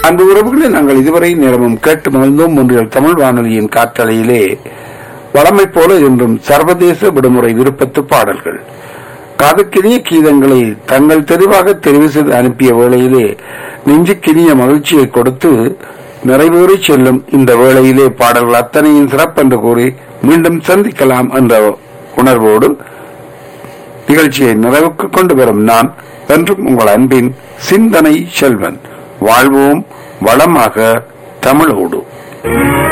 அன்பு உறவுகளை நாங்கள் இதுவரை நேரமும் கேட்டு மகிழ்ந்தோம் ஒன்றியல் தமிழ் வானொலியின் காற்றலையிலே வளமை போல என்றும் சர்வதேச விடுமுறை விருப்பத்து பாடல்கள் காதுக்கினிய கீதங்களை தங்கள் தெளிவாக தெரிவு செய்து அனுப்பிய வேளையிலே நெஞ்சுக்கினிய மகிழ்ச்சியை கொடுத்து நிறைவேறி செல்லும் இந்த வேளையிலே பாடல்கள் அத்தனையும் சிறப்பென்று கூறி மீண்டும் சந்திக்கலாம் என்ற உணர்வோடு நிகழ்ச்சியை நிறைவுக்கு கொண்டு வரும் நான் என்றும் உங்கள் அன்பின் சிந்தனை செல்வன் வாழ்வோம் வளமாக தமிழோடு